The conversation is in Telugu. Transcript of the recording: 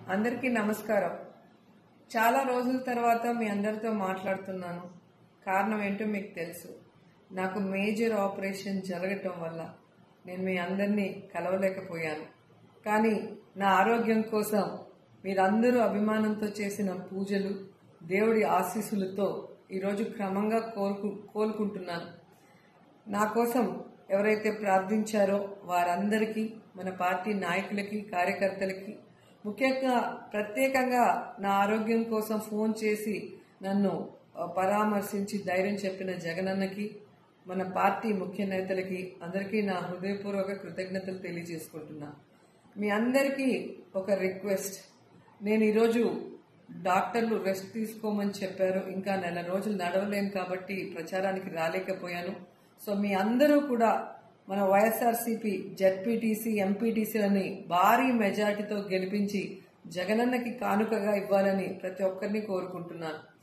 అందరికీ నమస్కారం చాలా రోజుల తర్వాత మీ అందరితో మాట్లాడుతున్నాను కారణం ఏంటో మీకు తెలుసు నాకు మేజర్ ఆపరేషన్ జరగటం వల్ల నేను మీ అందరినీ కలవలేకపోయాను కానీ నా ఆరోగ్యం కోసం మీరందరూ అభిమానంతో చేసిన పూజలు దేవుడి ఆశీస్సులతో ఈరోజు క్రమంగా కోరుకు కోలుకుంటున్నాను నా కోసం ఎవరైతే ప్రార్థించారో వారందరికీ మన పార్టీ నాయకులకి కార్యకర్తలకి ముఖ్యంగా ప్రత్యేకంగా నా ఆరోగ్యం కోసం ఫోన్ చేసి నన్ను ఆ, పరామర్శించి ధైర్యం చెప్పిన జగనన్నకి మన పార్టీ ముఖ్య నేతలకి అందరికీ నా హృదయపూర్వక కృతజ్ఞతలు తెలియజేసుకుంటున్నా మీ అందరికీ ఒక రిక్వెస్ట్ నేను ఈరోజు డాక్టర్లు రెస్ట్ తీసుకోమని చెప్పారు ఇంకా నెల రోజులు నడవలేను కాబట్టి ప్రచారానికి రాలేకపోయాను సో మీ అందరూ కూడా మన వైఎస్ఆర్సీపీ జెడ్పీటీసీ ఎంపీటీసీలని భారీ మెజార్టీతో గెలిపించి జగనన్నకి కానుకగా ఇవ్వాలని ప్రతి ఒక్కరిని కోరుకుంటున్నాను